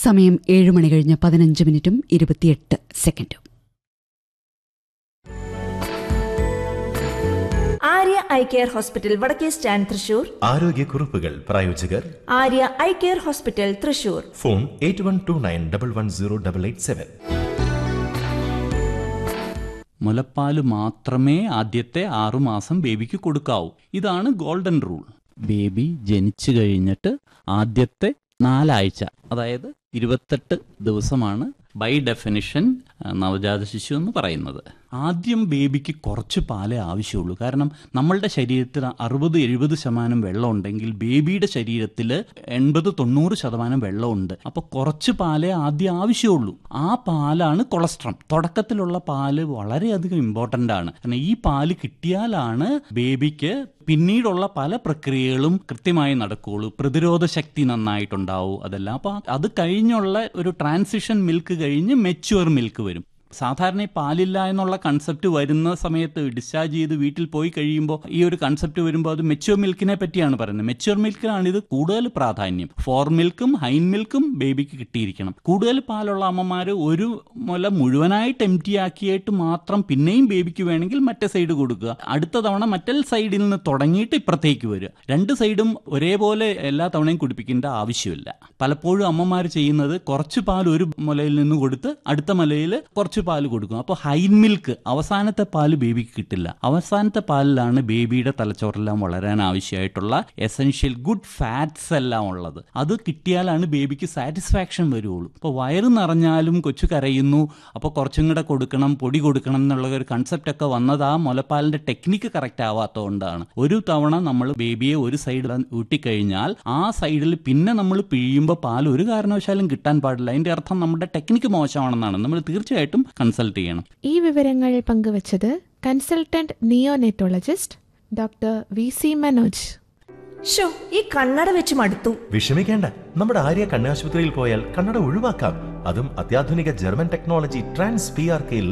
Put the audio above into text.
സമയം ഏഴ് മണി കഴിഞ്ഞ് പതിനഞ്ച് മിനിറ്റും ഇരുപത്തിയെട്ട് സെക്കൻഡും ആര്യ ഐ കെയർ ഹോസ്പിറ്റൽ വടക്കേ സ്റ്റാൻഡ് തൃശൂർ ആരോഗ്യക്കുറിപ്പുകൾ പ്രായോജകർ Arya eye care hospital Thrissur phone eight one two nine double one zero double eight seven മുലപ്പാല് മാത്രമേ ആദ്യത്തെ ആറുമാസം ബേബിക്ക് കൊടുക്കാവൂ ഇതാണ് ഗോൾഡൻ റൂൾ ബേബി ജനിച്ചു കഴിഞ്ഞിട്ട് ആദ്യത്തെ നാലാഴ്ച അതായത് ഇരുപത്തെട്ട് ദിവസമാണ് ബൈ ഡെഫിനിഷൻ ആ, നവജാത ശിശു എന്ന് പറയുന്നത് ആദ്യം ബേബിക്ക് കുറച്ച് പാലേ ആവശ്യമുള്ളൂ കാരണം നമ്മളുടെ ശരീരത്തിൽ അറുപത് എഴുപത് ശതമാനം വെള്ളം ഉണ്ടെങ്കിൽ ബേബിയുടെ ശരീരത്തിൽ എൺപത് തൊണ്ണൂറ് ശതമാനം വെള്ളമുണ്ട് അപ്പോൾ കുറച്ച് പാലേ ആദ്യം ആവശ്യമുള്ളൂ ആ പാലാണ് കൊളസ്ട്രം തുടക്കത്തിലുള്ള പാല് വളരെയധികം ഇമ്പോർട്ടൻ്റ് ആണ് കാരണം ഈ പാല് കിട്ടിയാലാണ് ബേബിക്ക് പിന്നീടുള്ള പല പ്രക്രിയകളും കൃത്യമായി നടക്കുകയുള്ളൂ പ്രതിരോധ ശക്തി നന്നായിട്ടുണ്ടാവും അതെല്ലാം അപ്പോൾ അത് കഴിഞ്ഞുള്ള ഒരു ട്രാൻസിഷൻ മിൽക്ക് കഴിഞ്ഞ് മെച്യൂർ മിൽക്ക് വരും സാധാരണ ഈ പാലില്ല എന്നുള്ള കൺസെപ്റ്റ് വരുന്ന സമയത്ത് ഡിസ്ചാർജ് ചെയ്ത് വീട്ടിൽ പോയി കഴിയുമ്പോൾ ഈ ഒരു കൺസെപ്റ്റ് വരുമ്പോൾ അത് മെച്യൂർ മിൽക്കിനെ പറ്റിയാണ് പറയുന്നത് മെച്യൂർ മിൽക്കിനാണ് ഇത് കൂടുതൽ പ്രാധാന്യം ഫോർ മിൽക്കും ഹൈൻ മിൽക്കും ബേബിക്ക് കിട്ടിയിരിക്കണം കൂടുതൽ പാലുള്ള അമ്മമാർ ഒരു മുല മുഴുവനായിട്ട് എം ടി ആക്കിയിട്ട് മാത്രം പിന്നെയും ബേബിക്ക് വേണമെങ്കിൽ മറ്റേ സൈഡ് കൊടുക്കുക അടുത്ത തവണ മറ്റേ സൈഡിൽ നിന്ന് തുടങ്ങിയിട്ട് ഇപ്പുറത്തേക്ക് വരിക രണ്ട് സൈഡും ഒരേപോലെ എല്ലാ തവണയും കുടിപ്പിക്കേണ്ട ആവശ്യമില്ല പലപ്പോഴും അമ്മമാർ ചെയ്യുന്നത് കുറച്ച് പാൽ ഒരു മുലയിൽ നിന്ന് കൊടുത്ത് അടുത്ത മുലയിൽ കുറച്ച് പാൽ കൊടുക്കും അപ്പോൾ ഹൈൻ മിൽക്ക് അവസാനത്തെ പാല് ബേബിക്ക് കിട്ടില്ല അവസാനത്തെ പാലിലാണ് ബേബിയുടെ തലച്ചോറെല്ലാം വളരാൻ ആവശ്യമായിട്ടുള്ള എസെൻഷ്യൽ ഗുഡ് ഫാറ്റ്സ് എല്ലാം ഉള്ളത് അത് കിട്ടിയാലാണ് ബേബിക്ക് സാറ്റിസ്ഫാക്ഷൻ വരുള്ളൂ അപ്പോൾ വയറ് നിറഞ്ഞാലും കൊച്ചു കരയുന്നു അപ്പോൾ കുറച്ചും കൂടെ കൊടുക്കണം പൊടി കൊടുക്കണം എന്നുള്ള ഒരു കൺസെപ്റ്റ് ഒക്കെ വന്നത് ആ മുലപ്പാലിന്റെ ടെക്നിക്ക് കറക്റ്റ് ആവാത്തതുകൊണ്ടാണ് ഒരു തവണ നമ്മൾ ബേബിയെ ഒരു സൈഡിൽ ഊട്ടിക്കഴിഞ്ഞാൽ ആ സൈഡിൽ പിന്നെ നമ്മൾ പിഴിയുമ്പോൾ പാൽ ഒരു കാരണവശാലും കിട്ടാൻ പാടില്ല അതിന്റെ അർത്ഥം നമ്മുടെ ടെക്നിക്ക് മോശമാണെന്നാണ് നമ്മൾ തീർച്ചയായിട്ടും കൺസൾട്ട് ചെയ്യണം ഈ വിവരങ്ങൾ പങ്കുവച്ചത് consultant neonatologist doctor V C Manoj show ഈ കണ്ണട വെച്ച് മടുത്തു വിഷമിക്കേണ്ട നമ്മുടെ ആര്യ കണ്ണാശുപത്രിയിൽ പോയാൽ കണ്ണട ഒഴിവാക്കാം അതും അത്യാധുനിക German technology trans P R K